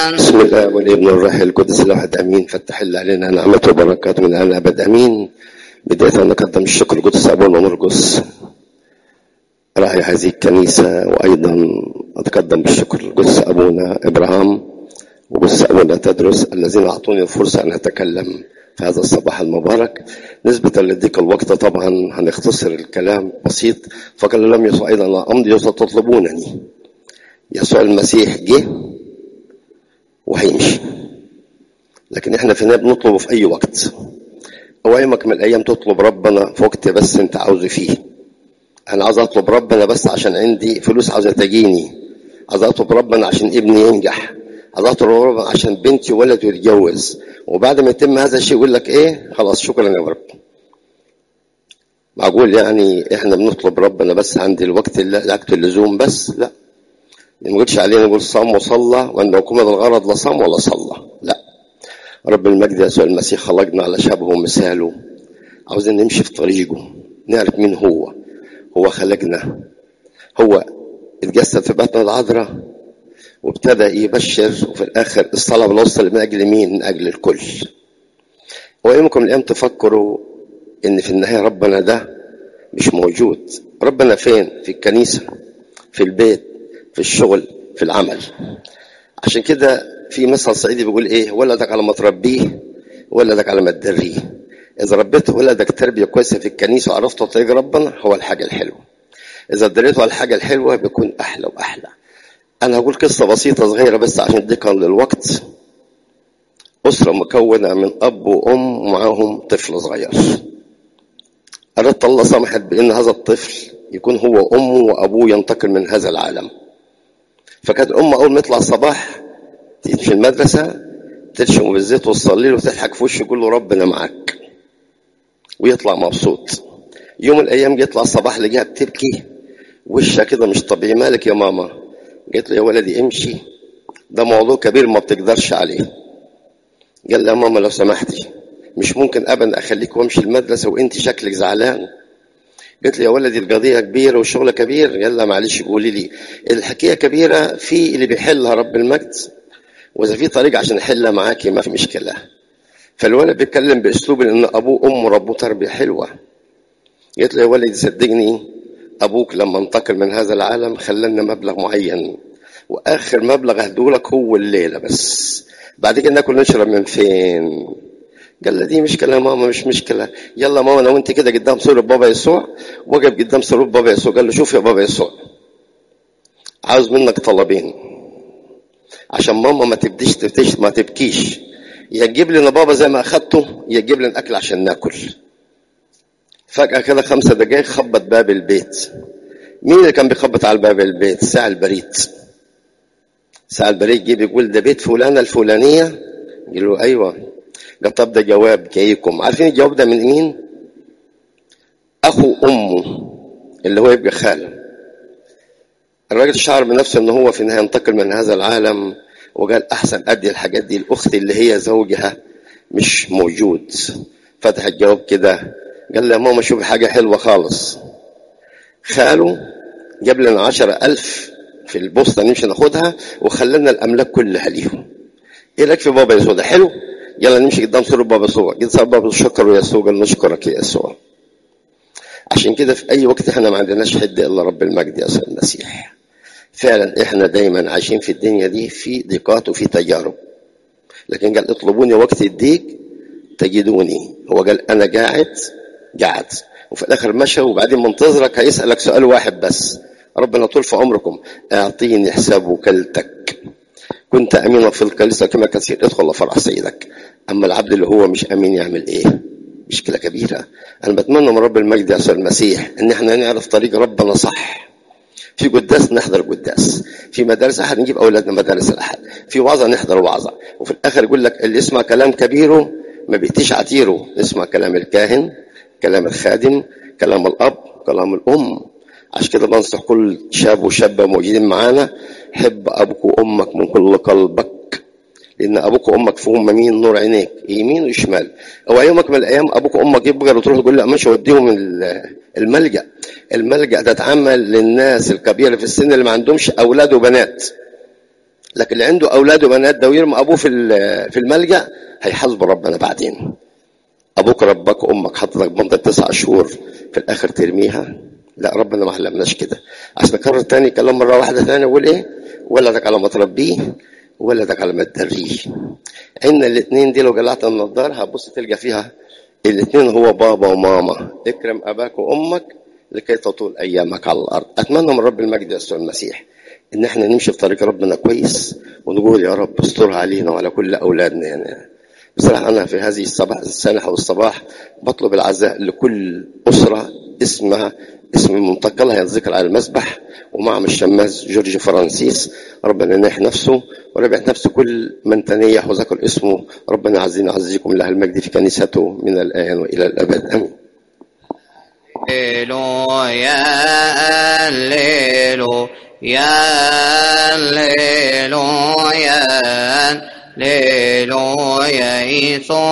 بسم الله والابن والروح القدس الواحد امين فتح الله علينا نعمته وبركاته من الان ابد امين بدايه نقدم الشكر لقدس ابونا مرقس راعي هذه الكنيسه وايضا اتقدم بالشكر لقدس ابونا ابراهام وقدس ابونا تدرس الذين اعطوني الفرصه ان اتكلم في هذا الصباح المبارك نسبة لضيق الوقت طبعا هنختصر الكلام بسيط فقال لم يسوع أيضا لا أمضي وستطلبونني يسوع المسيح جه وهيمشي لكن احنا في النهايه بنطلبه في اي وقت اوامك من الايام تطلب ربنا في وقت بس انت عاوزه فيه انا عاوز اطلب ربنا بس عشان عندي فلوس عاوزه تجيني عاوز اطلب ربنا عشان ابني ينجح عاوز اطلب ربنا عشان بنتي ولده يتجوز وبعد ما يتم هذا الشيء يقول لك ايه خلاص شكرا يا رب معقول يعني احنا بنطلب ربنا بس عند الوقت اللي وقت اللزوم بس لا ما نقولش عليه نقول صام وصلى وان كمل الغرض لا صام ولا صلى لا رب المجد يسوع المسيح خلقنا على شبهه ومثاله عاوزين نمشي في طريقه نعرف مين هو هو خلقنا هو اتجسد في بطن العذراء وابتدى يبشر وفي الاخر الصلاه بنوصل من اجل مين؟ من اجل الكل. ويمكن الايام تفكروا ان في النهايه ربنا ده مش موجود. ربنا فين؟ في الكنيسه في البيت في الشغل في العمل. عشان كده في مثل صعيدي بيقول ايه؟ ولدك على ما تربيه ولدك على ما تدريه. اذا ربيت ولدك تربيه كويسه في الكنيسه وعرفت طريق ربنا هو الحاجه الحلوه. اذا دريته على الحاجه الحلوه بيكون احلى واحلى. أنا هقول قصة بسيطة صغيرة بس عشان ضيقا للوقت أسرة مكونة من أب وأم ومعاهم طفل صغير أردت الله سمحت بأن هذا الطفل يكون هو أمه وأبوه ينتقل من هذا العالم فكانت الأم أول ما يطلع الصباح في المدرسة ترشم بالزيت وتصلي له وتضحك في وشه يقول له ربنا معاك ويطلع مبسوط يوم من الأيام يطلع الصباح لقاها بتبكي وشها كده مش طبيعي مالك يا ماما قلت له يا ولدي امشي ده موضوع كبير ما بتقدرش عليه قال لي يا ماما لو سمحتي مش ممكن ابدا اخليك وامشي المدرسه وانت شكلك زعلان قلت لي يا ولدي القضيه كبيره والشغله كبير قال لها معلش قولي لي الحكايه كبيره في اللي بيحلها رب المجد واذا في طريقه عشان احلها معاكي ما في مشكله فالولد بيتكلم باسلوب ان ابوه وامه ربوه تربيه حلوه قلت له يا ولدي صدقني ابوك لما انتقل من هذا العالم خلنا مبلغ معين واخر مبلغ اهدولك هو الليله بس بعد كده ناكل نشرب من فين قال لي دي مشكلة يا ماما مش مشكلة يلا ماما انا وانت كده قدام صورة بابا يسوع وقف قدام صورة بابا يسوع قال له شوف يا بابا يسوع عاوز منك طلبين عشان ماما ما تبديش تبديش ما تبكيش يا تجيب لنا بابا زي ما اخدته يا تجيب لنا اكل عشان ناكل فجأة كده خمسة دقايق خبط باب البيت مين اللي كان بيخبط على باب البيت ساعة البريد ساعة البريد جه بيقول ده بيت فلانة الفلانية قال له أيوة قال طب ده جواب جايكم عارفين الجواب ده من مين أخو أمه اللي هو يبقى خاله الراجل شعر بنفسه ان هو في النهايه ينتقل من هذا العالم وقال احسن ادي الحاجات دي لاختي اللي هي زوجها مش موجود فتح الجواب كده قال له يا ماما شوف حاجة حلوة خالص خاله جاب لنا عشرة ألف في البوسطة نمشي ناخدها وخلنا الأملاك كلها ليهم إيه لك في بابا يسوع ده حلو يلا نمشي قدام صورة بابا يسوع قلت صار بابا شكر يسوع قال نشكرك يا يسوع عشان كده في أي وقت احنا ما عندناش حد إلا رب المجد يسوع المسيح فعلا احنا دايما عايشين في الدنيا دي في ضيقات وفي تجارب لكن قال اطلبوني وقت الضيق تجدوني هو قال انا قاعد قعد وفي الاخر مشى وبعدين منتظرك هيسالك سؤال واحد بس ربنا طول في عمركم اعطيني حساب وكالتك كنت امينا في الكنيسه كما كثير ادخل فرع سيدك اما العبد اللي هو مش امين يعمل ايه مشكله كبيره انا بتمنى من رب المجد يسوع المسيح ان احنا نعرف طريق ربنا صح في قداس نحضر قداس في مدارس احد نجيب اولادنا مدارس الاحد في وعظه نحضر وعظه وفي الاخر يقول لك اللي يسمع كلام كبيره ما بيتيش عتيره اسمع كلام الكاهن كلام الخادم كلام الاب كلام الام عشان كده بنصح كل شاب وشابه موجودين معانا حب ابوك وامك من كل قلبك لان ابوك وامك فيهم مين نور عينيك يمين وشمال او يومك من الايام ابوك وامك يبقى وتروح تقول لا مش وديهم الملجا الملجا ده اتعمل للناس الكبيره في السن اللي ما عندهمش اولاد وبنات لكن اللي عنده اولاد وبنات ده ويرمي ابوه في في الملجا هيحاسب ربنا بعدين ابوك ربك وامك حطتك بمده تسع شهور في الاخر ترميها لا ربنا ما علمناش كده عشان نكرر تاني كلام مره واحده ثانيه نقول ايه ولدك على ما تربيه ولدك على ما تدريه ان الاثنين دي لو جلعت النضاره هتبص تلقى فيها الاثنين هو بابا وماما اكرم اباك وامك لكي تطول ايامك على الارض اتمنى من رب المجد يسوع المسيح ان احنا نمشي في طريق ربنا كويس ونقول يا رب استرها علينا وعلى كل اولادنا يعني بصراحه انا في هذه الصباح السنه والصباح بطلب العزاء لكل اسره اسمها اسم منتقلها ينذكر على المسبح ومعهم الشماس جورج فرانسيس ربنا ينح نفسه وربح نفسه كل من تنيح وذكر اسمه ربنا يعزينا ويعزيكم الله المجد في كنيسته من الآن وإلى الأبد آمين هللويا هللويا هللويا هللويا